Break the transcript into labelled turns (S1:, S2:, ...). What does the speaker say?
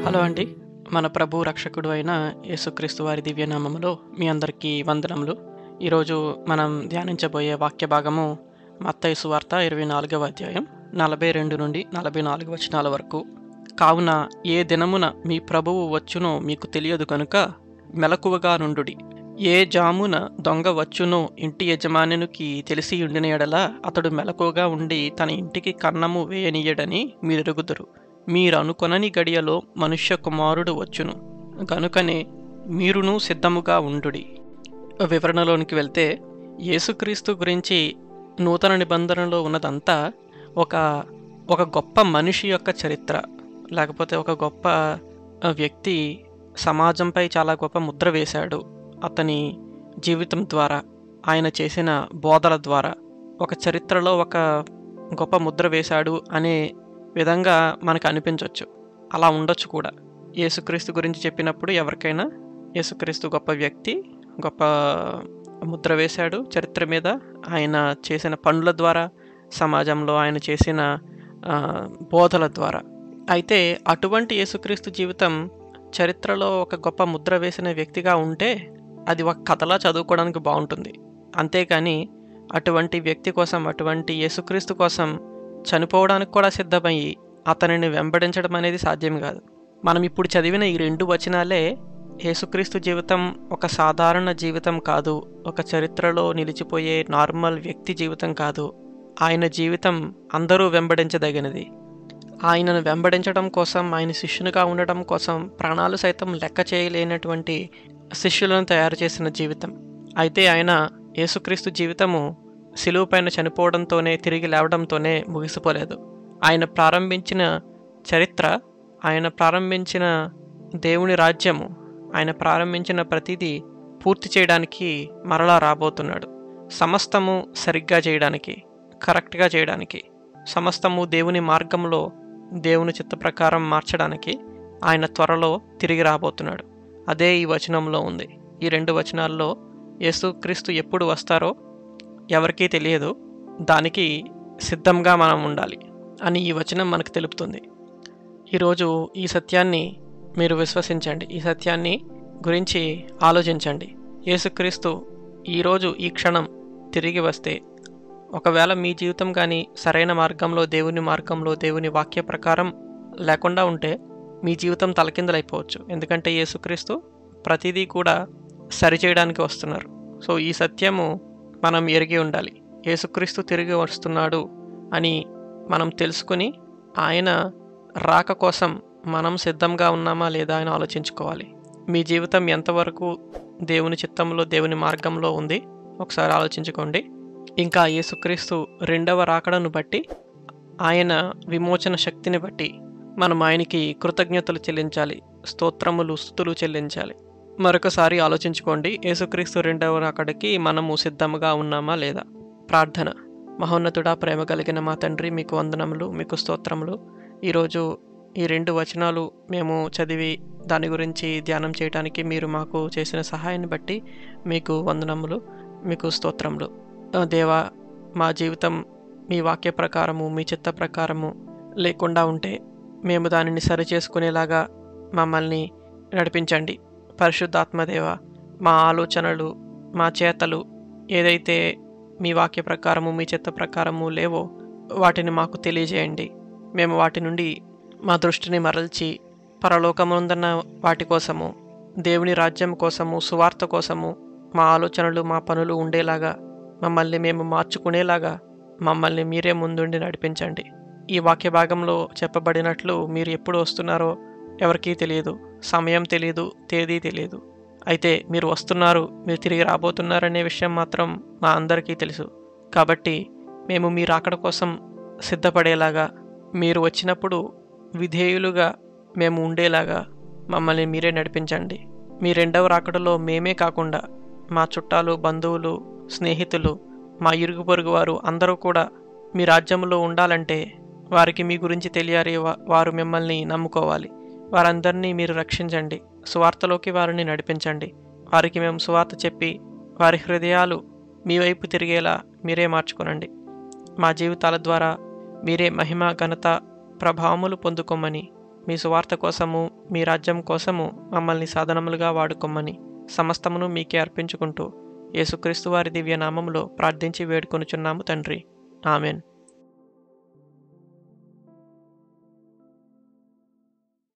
S1: hello అండి మన ప్రభు రక్షకుడు అయిన యేసుక్రీస్తు వారి దివ్యనామములో మీ అందరికీ వందనములు ఈరోజు మనం ధ్యానించబోయే వాక్య భాగము మత్తయి సువార్త ఇరవై నాలుగవ అధ్యాయం నలభై రెండు నుండి నలభై నాలుగు వచనాల వరకు కావున ఏ దినమున మీ ప్రభువు వచ్చునో మీకు తెలియదు కనుక మెలకువగా నుండుడి ఏ జామున దొంగ వచ్చునో ఇంటి యజమానునికి తెలిసి ఉండిన ఎడల అతడు మెలకువగా ఉండి తన ఇంటికి కన్నము వేయనీయడని మీరెరుగుదురు మీరనుకొనని గడియలో మనుష్య కుమారుడు వచ్చును గనుకనే మీరును సిద్ధముగా ఉండుడి వివరణలోనికి వెళ్తే యేసుక్రీస్తు గురించి నూతన నిబంధనలో ఉన్నదంతా ఒక ఒక గొప్ప మనిషి యొక్క చరిత్ర లేకపోతే ఒక గొప్ప ఆ, వ్యక్తి సమాజంపై చాలా గొప్ప ముద్ర వేశాడు అతని జీవితం ద్వారా ఆయన చేసిన బోధల ద్వారా ఒక చరిత్రలో ఒక గొప్ప ముద్ర వేశాడు అనే విధంగా మనకు అనిపించవచ్చు అలా ఉండొచ్చు కూడా యేసుక్రీస్తు గురించి చెప్పినప్పుడు ఎవరికైనా యేసుక్రీస్తు గొప్ప వ్యక్తి గొప్ప ముద్ర వేశాడు చరిత్ర మీద ఆయన చేసిన పనుల ద్వారా సమాజంలో ఆయన చేసిన ఆ, బోధల ద్వారా అయితే అటువంటి యేసుక్రీస్తు జీవితం చరిత్రలో ఒక గొప్ప ముద్ర వేసిన వ్యక్తిగా ఉంటే అది ఒక కథలా చదువుకోవడానికి బాగుంటుంది అంతేకాని అటువంటి వ్యక్తి కోసం అటువంటి యేసుక్రీస్తు కోసం చనిపోవడానికి కూడా సిద్ధమయ్యి అతనిని వెంబడించడం అనేది సాధ్యం కాదు మనం ఇప్పుడు చదివిన ఈ రెండు వచనాలే యేసుక్రీస్తు జీవితం ఒక సాధారణ జీవితం కాదు ఒక చరిత్రలో నిలిచిపోయే నార్మల్ వ్యక్తి జీవితం కాదు ఆయన జీవితం అందరూ వెంబడించదగినది ఆయనను వెంబడించడం కోసం ఆయన శిష్యునిగా ఉండడం కోసం ప్రాణాలు సైతం లెక్క చేయలేనటువంటి శిష్యులను తయారు చేసిన జీవితం అయితే ఆయన యేసుక్రీస్తు జీవితము శిలువ పైన చనిపోవడంతోనే తిరిగి లేవడంతోనే ముగిసిపోలేదు ఆయన ప్రారంభించిన చరిత్ర ఆయన ప్రారంభించిన దేవుని రాజ్యము ఆయన ప్రారంభించిన ప్రతిదీ పూర్తి చేయడానికి మరలా రాబోతున్నాడు సమస్తము సరిగ్గా చేయడానికి కరెక్ట్గా చేయడానికి సమస్తము దేవుని మార్గంలో దేవుని చిత్త ప్రకారం మార్చడానికి ఆయన త్వరలో తిరిగి రాబోతున్నాడు అదే ఈ వచనంలో ఉంది ఈ రెండు వచనాల్లో యేసుక్రీస్తు ఎప్పుడు వస్తారో ఎవరికీ తెలియదు దానికి సిద్ధంగా మనం ఉండాలి అని ఈ వచనం మనకు తెలుపుతుంది ఈరోజు ఈ సత్యాన్ని మీరు విశ్వసించండి ఈ సత్యాన్ని గురించి ఆలోచించండి యేసుక్రీస్తు ఈరోజు ఈ క్షణం తిరిగి వస్తే ఒకవేళ మీ జీవితం కానీ సరైన మార్గంలో దేవుని మార్గంలో దేవుని వాక్య ప్రకారం లేకుండా ఉంటే మీ జీవితం తలకిందలైపోవచ్చు ఎందుకంటే యేసుక్రీస్తు ప్రతిదీ కూడా సరిచేయడానికి వస్తున్నారు సో ఈ సత్యము మనం ఎరిగి ఉండాలి యేసుక్రీస్తు తిరిగి వస్తున్నాడు అని మనం తెలుసుకుని ఆయన రాక కోసం మనం సిద్ధంగా ఉన్నామా లేదా అని ఆలోచించుకోవాలి మీ జీవితం ఎంతవరకు దేవుని చిత్తంలో దేవుని మార్గంలో ఉంది ఒకసారి ఆలోచించుకోండి ఇంకా యేసుక్రీస్తు రెండవ రాకడను బట్టి ఆయన విమోచన శక్తిని బట్టి మనం ఆయనకి కృతజ్ఞతలు చెల్లించాలి స్తోత్రములు స్థుతులు చెల్లించాలి మరొకసారి ఆలోచించుకోండి యేసుక్రీస్తు రెండవ రాకడికి మనము సిద్ధంగా ఉన్నామా లేదా ప్రార్థన మహోన్నతుడా ప్రేమ కలిగిన మా తండ్రి మీకు వందనములు మీకు స్తోత్రములు ఈరోజు ఈ రెండు వచనాలు మేము చదివి దాని గురించి ధ్యానం చేయడానికి మీరు మాకు చేసిన సహాయాన్ని బట్టి మీకు వందనములు మీకు స్తోత్రములు ఆ దేవా మా జీవితం మీ వాక్య ప్రకారము మీ చిత్త ప్రకారము లేకుండా ఉంటే మేము దానిని సరి చేసుకునేలాగా మమ్మల్ని నడిపించండి పరిశుద్ధాత్మదేవ మా ఆలోచనలు మా చేతలు ఏదైతే మీ వాక్య ప్రకారము మీ చిత్త ప్రకారము లేవో వాటిని మాకు తెలియజేయండి మేము వాటి నుండి మా దృష్టిని మరల్చి పరలోకముందన్న వాటి కోసము దేవుని రాజ్యం కోసము సువార్త కోసము మా ఆలోచనలు మా పనులు ఉండేలాగా మమ్మల్ని మేము మార్చుకునేలాగా మమ్మల్ని మీరే ముందుండి నడిపించండి ఈ వాక్య భాగంలో చెప్పబడినట్లు మీరు ఎప్పుడు వస్తున్నారో ఎవరికీ తెలియదు సమయం తెలియదు తేదీ తెలియదు అయితే మీరు వస్తున్నారు మీరు తిరిగి రాబోతున్నారనే విషయం మాత్రం మా అందరికీ తెలుసు కాబట్టి మేము మీ రాకడ కోసం సిద్ధపడేలాగా మీరు వచ్చినప్పుడు విధేయులుగా మేము ఉండేలాగా మమ్మల్ని మీరే నడిపించండి మీ రెండవ రాకడలో మేమే కాకుండా మా చుట్టాలు బంధువులు స్నేహితులు మా ఇరుగు పొరుగు వారు అందరూ కూడా మీ రాజ్యంలో ఉండాలంటే వారికి మీ గురించి తెలియాలి వా- వారు మిమ్మల్ని నమ్ముకోవాలి వారందరినీ మీరు రక్షించండి సువార్తలోకి వారిని నడిపించండి వారికి మేము సువార్త చెప్పి వారి హృదయాలు మీ వైపు తిరిగేలా మీరే మార్చుకునండి మా జీవితాల ద్వారా మీరే మహిమ ఘనత ప్రభావములు పొందుకోమని మీ సువార్త కోసము మీ రాజ్యం కోసము మమ్మల్ని సాధనములుగా వాడుకొమ్మని సమస్తమును మీకే అర్పించుకుంటూ యేసుక్రీస్తు వారి దివ్య నామములో ప్రార్థించి వేడుకొనుచున్నాము తండ్రి ఆమెన్